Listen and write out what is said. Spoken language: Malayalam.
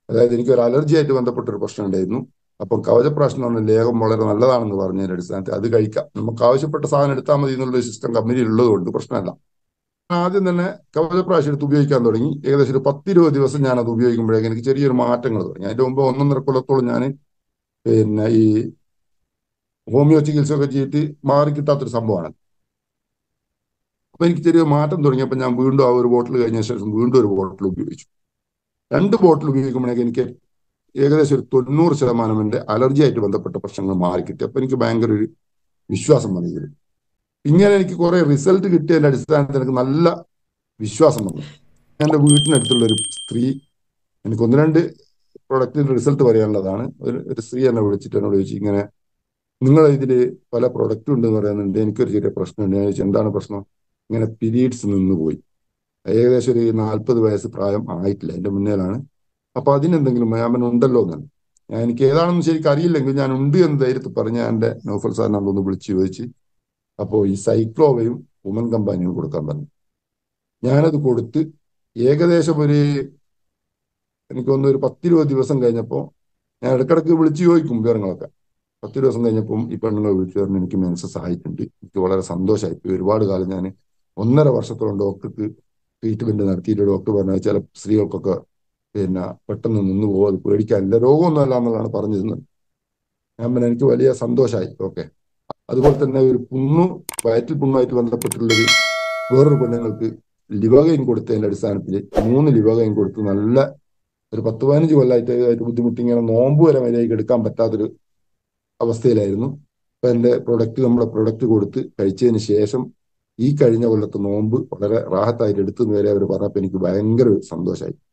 അതായത് എനിക്ക് ഒരു അലർജി ആയിട്ട് ബന്ധപ്പെട്ട ഒരു പ്രശ്നം ഉണ്ടായിരുന്നു അപ്പം കവചപ്രാശം എന്ന് പറഞ്ഞ ലേഖം വളരെ നല്ലതാണെന്ന് പറഞ്ഞതിന്റെ അടിസ്ഥാനത്തിൽ അത് കഴിക്കാം നമുക്ക് ആവശ്യപ്പെട്ട സാധനം എടുത്താൽ മതി എന്നുള്ള സിസ്റ്റം കമ്പനിയിൽ ഉള്ളതുകൊണ്ട് പ്രശ്നമല്ല ആദ്യം തന്നെ കവചപ്രാശം എടുത്ത് ഉപയോഗിക്കാൻ തുടങ്ങി ഏകദേശം ഒരു പത്തിരുപത് ദിവസം ഞാൻ അത് ഉപയോഗിക്കുമ്പോഴേക്കും എനിക്ക് ചെറിയൊരു മാറ്റങ്ങൾ തുടങ്ങി അതിന്റെ മുമ്പ് ഒന്നൊന്നര കൊല്ലത്തോളം ഞാൻ പിന്നെ ഈ ഹോമിയോ ചികിത്സ ഒക്കെ ചെയ്തിട്ട് മാറി കിട്ടാത്തൊരു സംഭവമാണ് അപ്പൊ എനിക്ക് ചെറിയ മാറ്റം തുടങ്ങിയപ്പോൾ ഞാൻ വീണ്ടും ആ ഒരു ബോട്ടിൽ കഴിഞ്ഞ ശേഷം വീണ്ടും ഒരു ബോട്ടിൽ ഉപയോഗിച്ചു രണ്ട് ബോട്ടിൽ ഉപയോഗിക്കുമ്പോഴേക്കും എനിക്ക് ഏകദേശം ഒരു തൊണ്ണൂറ് ശതമാനം എൻ്റെ അലർജി ആയിട്ട് ബന്ധപ്പെട്ട പ്രശ്നങ്ങൾ മാറി കിട്ടി അപ്പൊ എനിക്ക് ഭയങ്കര ഒരു വിശ്വാസം വന്നു ഇതിൽ ഇങ്ങനെ എനിക്ക് കുറെ റിസൾട്ട് കിട്ടിയതിന്റെ അടിസ്ഥാനത്തിൽ എനിക്ക് നല്ല വിശ്വാസം വന്നു എൻ്റെ വീട്ടിനടുത്തുള്ള ഒരു സ്ത്രീ എനിക്ക് ഒന്ന് രണ്ട് പ്രൊഡക്റ്റിന്റെ റിസൾട്ട് പറയാനുള്ളതാണ് ഒരു ഒരു സ്ത്രീ എന്നെ വിളിച്ചിട്ട് എന്നോട് ചോദിച്ചു ഇങ്ങനെ നിങ്ങൾ ഇതിൽ പല പ്രൊഡക്റ്റും ഉണ്ടെന്ന് പറയുന്നുണ്ട് എനിക്കൊരു ചെറിയ പ്രശ്നമുണ്ട് ഞാൻ ചോദിച്ചു എന്താണ് പ്രശ്നം ഇങ്ങനെ പീരീഡ്സ് നിന്ന് പോയി ഏകദേശം ഒരു നാൽപ്പത് വയസ്സ് പ്രായം ആയിട്ടില്ല എൻ്റെ മുന്നേലാണ് അപ്പൊ അതിനെന്തെങ്കിലും ഞാൻ ഉണ്ടല്ലോ എന്നാണ് ഞാൻ എനിക്ക് ഏതാണെന്ന് ശരിക്കും അറിയില്ലെങ്കിൽ ഞാൻ ഉണ്ട് എന്ന് ധൈര്യത്തിൽ പറഞ്ഞ് ഞാൻ എൻ്റെ നൗഫൽ സാറിനെ അതൊന്ന് വിളിച്ച് ചോദിച്ച് അപ്പോൾ ഈ സൈക്ലോവയും വുമൻ കമ്പാനിയും കൊടുക്കാൻ പറഞ്ഞു ഞാനത് കൊടുത്ത് ഏകദേശം ഒരു എനിക്കൊന്ന് ഒരു പത്തിരുപത് ദിവസം കഴിഞ്ഞപ്പോൾ ഞാൻ ഇടക്കിടക്ക് വിളിച്ച് ചോദിക്കും വിവരങ്ങളൊക്കെ പത്ത് ദിവസം കഴിഞ്ഞപ്പം ഈ പെണ്ണുങ്ങൾ വിളിച്ചു പറഞ്ഞു എനിക്ക് മെൻസസ് ആയിട്ടുണ്ട് എനിക്ക് വളരെ സന്തോഷമായി പോയി ഒരുപാട് കാലം ഞാൻ ഒന്നര വർഷത്തോളം ഡോക്ടർക്ക് ട്രീറ്റ്മെന്റ് നടത്തിയിട്ട് ഡോക്ടർ പറഞ്ഞ ചില സ്ത്രീകൾക്കൊക്കെ പിന്നെ പെട്ടെന്ന് നിന്ന് പോകും അത് പേടിക്കാനില്ല രോഗമൊന്നും അല്ല എന്നുള്ളതാണ് പറഞ്ഞിരുന്നത് ഞാൻ പിന്നെ എനിക്ക് വലിയ സന്തോഷമായി ഓക്കെ അതുപോലെ തന്നെ ഒരു പുണ്ണു വയറ്റിൽ പുണ്ണുമായിട്ട് ബന്ധപ്പെട്ടുള്ളൊരു വേറൊരു പെണ്ണുങ്ങൾക്ക് ലിവകയും കൊടുത്തതിന്റെ അടിസ്ഥാനത്തിൽ മൂന്ന് ലിവകയും കൊടുത്ത് നല്ല ഒരു പത്ത് പതിനഞ്ച് കൊല്ലമായിട്ട് ആയിട്ട് ബുദ്ധിമുട്ടി ഇങ്ങനെ നോമ്പ് വരെ മര്യാദയ്ക്ക് എടുക്കാൻ പറ്റാത്തൊരു അവസ്ഥയിലായിരുന്നു അപ്പൊ എന്റെ പ്രൊഡക്റ്റ് നമ്മുടെ പ്രൊഡക്റ്റ് കൊടുത്ത് കഴിച്ചതിന് ശേഷം ഈ കഴിഞ്ഞ കൊല്ലത്തെ നോമ്പ് വളരെ റാഹത്തായിട്ട് എടുത്തു വരെ അവർ പറഞ്ഞപ്പോൾ എനിക്ക് ഭയങ്കര സന്തോഷമായി